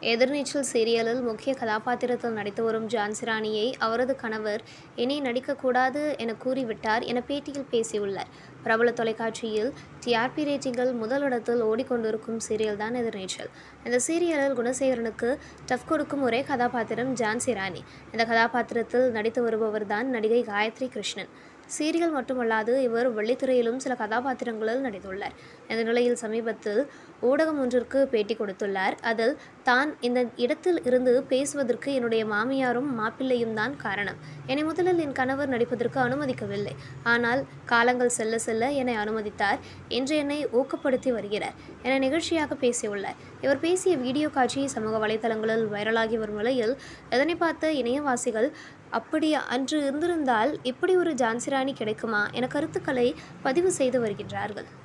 எதிர்நீச்சல் சீரியலில் முக்கிய கதாபாத்திரத்தில் நடித்து வரும் ஜான்சிராணியை அவரது கணவர் இனி நடிக்கக்கூடாது என கூறிவிட்டார் என பேட்டியில் பேசியுள்ளார் பிரபல தொலைக்காட்சியில் டிஆர்பி ரேட்டிங்கில் முதலிடத்தில் ஓடிக்கொண்டிருக்கும் சீரியல் தான் எதிர்நீச்சல் இந்த சீரியலில் குணசேகரனுக்கு டஃப் கொடுக்கும் ஒரே கதாபாத்திரம் ஜான்சி ராணி இந்த கதாபாத்திரத்தில் நடித்து வருபவர் தான் நடிகை காயத்ரி கிருஷ்ணன் சீரியல் மட்டுமல்லாது இவர் வெள்ளித்திரையிலும் சில கதாபாத்திரங்களில் நடித்துள்ளார் இந்த நிலையில் சமீபத்தில் ஊடகம் ஒன்றிற்கு பேட்டி கொடுத்துள்ளார் அதில் தான் இந்த இடத்தில் இருந்து பேசுவதற்கு என்னுடைய மாமியாரும் மாப்பிள்ளையும் தான் காரணம் என்னை முதலில் என் கணவர் நடிப்பதற்கு அனுமதிக்கவில்லை ஆனால் காலங்கள் செல்ல செல்ல என்னை அனுமதித்தார் இன்று என்னை ஊக்கப்படுத்தி வருகிறார் என நிகழ்ச்சியாக பேசியுள்ளார் இவர் பேசிய வீடியோ காட்சி சமூக வலைதளங்களில் வைரலாகி வரும் நிலையில் இதனை பார்த்த இணையவாசிகள் அப்படி அன்று இருந்திருந்தால் இப்படி ஒரு ஜான்சிராணி கிடைக்குமா என கருத்துக்களை பதிவு செய்து வருகின்றார்கள்